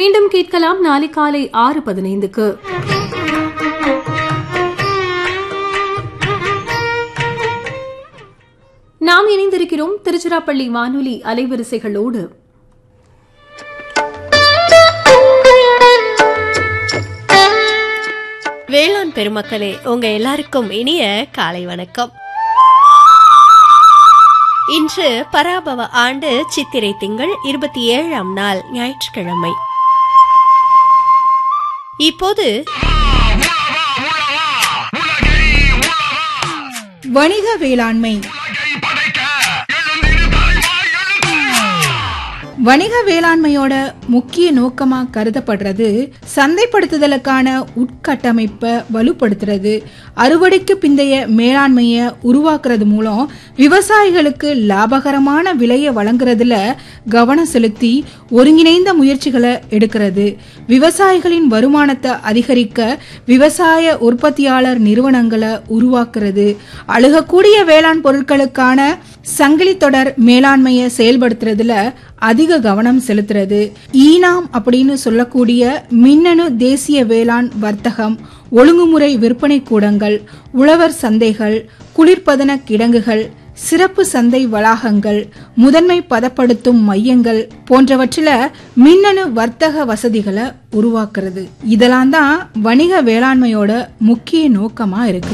மீண்டும் கேட்கலாம் நாளை காலை ஆறு பதினைந்துக்கு நாம் இணைந்திருக்கிறோம் திருச்சிராப்பள்ளி வானொலி அலைவரிசைகளோடு வேளாண் பெருமக்களே உங்க எல்லாருக்கும் இனிய காலை வணக்கம் இன்று பராபவ ஆண்டு சித்திரை திங்கள் இருபத்தி ஏழாம் நாள் ஞாயிற்றுக்கிழமை இப்போது வணிக வேளாண்மை வணிக வேளாண்மையோட முக்கிய நோக்கமா கருதப்படுறது சந்தைப்படுத்துதலுக்கான உட்கட்டமைப்பை வலுப்படுத்துறது அறுவடைக்கு பிந்தைய மேலாண்மையை உருவாக்குறது மூலம் விவசாயிகளுக்கு லாபகரமான விலையை வழங்குறதுல கவனம் செலுத்தி ஒருங்கிணைந்த முயற்சிகளை எடுக்கிறது விவசாயிகளின் வருமானத்தை அதிகரிக்க விவசாய உற்பத்தியாளர் நிறுவனங்களை உருவாக்குறது அழுகக்கூடிய வேளாண் பொருட்களுக்கான சங்கிலி தொடர் மேலாண்மையை செயல்படுத்துறதுல அதிக கவனம் செலுத்துறது ஈனாம் அப்படின்னு சொல்லக்கூடிய மின்னணு தேசிய வேளாண் வர்த்தகம் ஒழுங்குமுறை விற்பனை கூடங்கள் உழவர் சந்தைகள் குளிர்பதன கிடங்குகள் சிறப்பு சந்தை வளாகங்கள் முதன்மை பதப்படுத்தும் மையங்கள் போன்றவற்றில் மின்னணு வர்த்தக வசதிகளை உருவாக்குறது இதெல்லாம் தான் வணிக வேளாண்மையோட முக்கிய நோக்கமா இருக்கு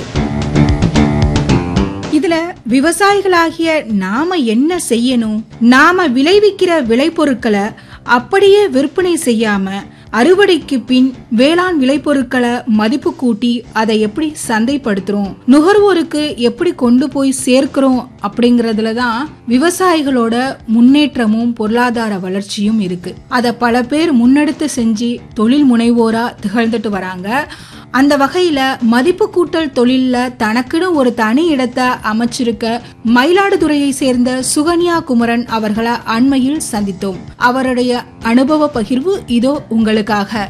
இதுல விவசாயிகளாகிய நாம என்ன செய்யணும் நாம விளைவிக்கிற விளைபொருட்களை அப்படியே விற்பனை செய்யாம அறுவடைக்கு பின் வேளாண் விளைபொருட்களை மதிப்பு கூட்டி அதை எப்படி சந்தைப்படுத்துறோம் நுகர்வோருக்கு எப்படி கொண்டு போய் சேர்க்கிறோம் அப்படிங்கறதுல தான் விவசாயிகளோட முன்னேற்றமும் பொருளாதார வளர்ச்சியும் இருக்கு அதை பல பேர் முன்னெடுத்து செஞ்சு தொழில் முனைவோரா திகழ்ந்துட்டு வராங்க அந்த வகையில மதிப்பு கூட்டல் தொழில்ல தனக்குன்னு ஒரு தனி இடத்தை அமைச்சிருக்க மயிலாடுதுறையை சேர்ந்த சுகன்யா குமரன் அவர்களை அண்மையில் சந்தித்தோம் அவருடைய அனுபவ பகிர்வு இதோ உங்களுக்காக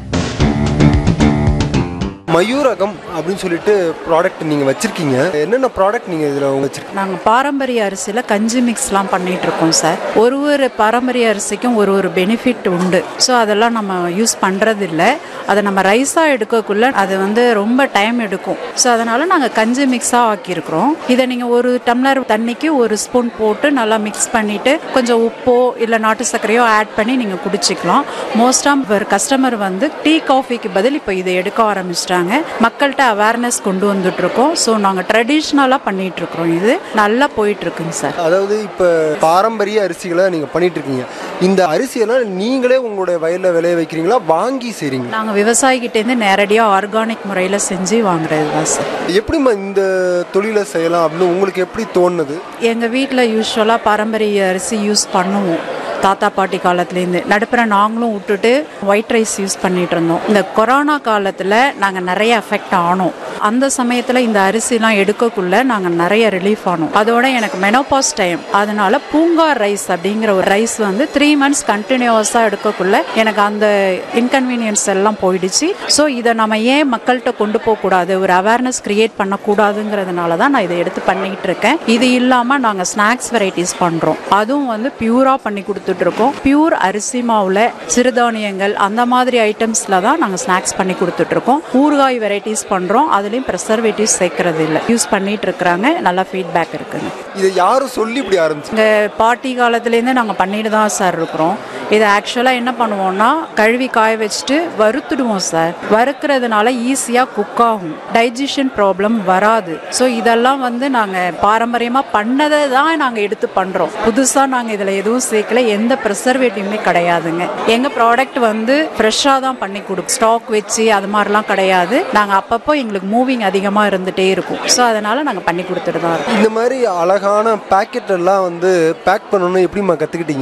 மயூரகம் அப்படின்னு சொல்லிட்டு ப்ராடக்ட் நீங்க வச்சிருக்கீங்க என்னென்ன ப்ராடக்ட் நீங்க இதுல வச்சிருக்கீங்க நாங்கள் பாரம்பரிய அரிசியில் கஞ்சி மிக்ஸ்லாம் பண்ணிட்டு இருக்கோம் சார் ஒரு ஒரு பாரம்பரிய அரிசிக்கும் ஒரு ஒரு பெனிஃபிட் உண்டு ஸோ அதெல்லாம் நம்ம யூஸ் பண்ணுறது இல்லை அதை நம்ம ரைஸாக எடுக்கக்குள்ள அது வந்து ரொம்ப டைம் எடுக்கும் ஸோ அதனால நாங்கள் கஞ்சி மிக்ஸாக ஆக்கியிருக்கிறோம் இதை நீங்கள் ஒரு டம்ளர் தண்ணிக்கு ஒரு ஸ்பூன் போட்டு நல்லா மிக்ஸ் பண்ணிட்டு கொஞ்சம் உப்போ இல்லை நாட்டு சர்க்கரையோ ஆட் பண்ணி நீங்கள் குடிச்சிக்கலாம் மோஸ்டாக ஒரு கஸ்டமர் வந்து டீ காஃபிக்கு பதில் இப்போ இதை எடுக்க ஆரம்பிச்சிட்டாங்க மக்கள்கிட்ட அவேர்னஸ் கொண்டு வந்துட்டு இருக்கோம் ஸோ நாங்கள் ட்ரெடிஷ்னலாக பண்ணிட்டு இருக்கிறோம் இது நல்லா போயிட்டு இருக்குங்க சார் அதாவது இப்ப பாரம்பரிய அரிசிகளை நீங்க பண்ணிட்டு இருக்கீங்க இந்த அரிசியெல்லாம் நீங்களே உங்களுடைய வயல்ல விளைய வைக்கிறீங்களா வாங்கி செய்றீங்களா நாங்கள் விவசாயிகிட்டேருந்து நேரடியாக ஆர்கானிக் முறையில் செஞ்சு வாங்குறது தான் சார் எப்படிம்மா இந்த தொழிலை செய்யலாம் அப்படின்னு உங்களுக்கு எப்படி தோணுது எங்கள் வீட்டில் யூஸ்வலாக பாரம்பரிய அரிசி யூஸ் பண்ணுவோம் தாத்தா பாட்டி காலத்துலேருந்து நடுப்புற நாங்களும் விட்டுட்டு ஒயிட் ரைஸ் யூஸ் பண்ணிட்டு இருந்தோம் இந்த கொரோனா காலத்தில் நாங்கள் நிறைய அஃபெக்ட் ஆனோம் அந்த சமயத்தில் இந்த அரிசிலாம் எடுக்கக்குள்ள நாங்கள் நிறைய ரிலீஃப் ஆனோம் அதோட எனக்கு மெனோபாஸ் டைம் அதனால பூங்கார் ரைஸ் அப்படிங்கிற ஒரு ரைஸ் வந்து த்ரீ மந்த்ஸ் கண்டினியூஸாக எடுக்கக்குள்ள எனக்கு அந்த இன்கன்வீனியன்ஸ் எல்லாம் போயிடுச்சு ஸோ இதை நம்ம ஏன் மக்கள்கிட்ட கொண்டு போகக்கூடாது ஒரு அவேர்னஸ் கிரியேட் பண்ணக்கூடாதுங்கிறதுனால தான் நான் இதை எடுத்து பண்ணிக்கிட்டு இருக்கேன் இது இல்லாமல் நாங்கள் ஸ்நாக்ஸ் வெரைட்டிஸ் பண்ணுறோம் அதுவும் வந்து பியூராக பண்ணி கொடுத்துட்டு இருக்கோம் பியூர் அரிசி மாவில் சிறுதானியங்கள் அந்த மாதிரி ஐட்டம்ஸில் தான் நாங்கள் ஸ்நாக்ஸ் பண்ணி கொடுத்துட்டு இருக்கோம் ஊறுகாய் வெரைட்டிஸ் பண்ணுறோம் அதுலேயும் ப்ரெசர்வேட்டிவ்ஸ் சேர்க்கறது இல்லை யூஸ் பண்ணிட்டு இருக்கிறாங்க நல்லா ஃபீட்பேக் இருக்குங்க இதை யாரும் சொல்லி இப்படி ஆரம்பிச்சு இந்த பாட்டி காலத்துலேருந்தே நாங்கள் பண்ணிட்டு தான் சார் இருக்கிறோம் இதை ஆக்சுவலாக என்ன பண்ணுவோம்னா கழுவி காய வச்சுட்டு வறுத்துடுவோம் சார் வறுக்கிறதுனால ஈஸியாக குக் ஆகும் டைஜஷன் ப்ராப்ளம் வராது ஸோ இதெல்லாம் வந்து நாங்கள் பாரம்பரியமாக பண்ணதை தான் நாங்கள் எடுத்து பண்ணுறோம் புதுசாக நாங்கள் இதில் எதுவும் சேர்க்கல எந்த ப்ரிசர்வேட்டிவுமே கிடையாதுங்க எங்கள் ப்ராடக்ட் வந்து ஃப்ரெஷ்ஷாக தான் பண்ணி கொடுக்கும் ஸ்டாக் வச்சு அது மாதிரிலாம் கிடையாது நாங்கள் அப்பப்போ எங்களுக்கு மூவிங் அதிகமாக இருந்துகிட்டே இருக்கும் ஸோ அதனால் நாங்கள் பண்ணி கொடுத்துட்டு தான் இருக்கோம் இந்த மாதிரி அழகான பேக்கெட் எல்லாம் வந்து பேக் பண்ணணும் எப்படிம்மா கத்துக்கிட்டீங்க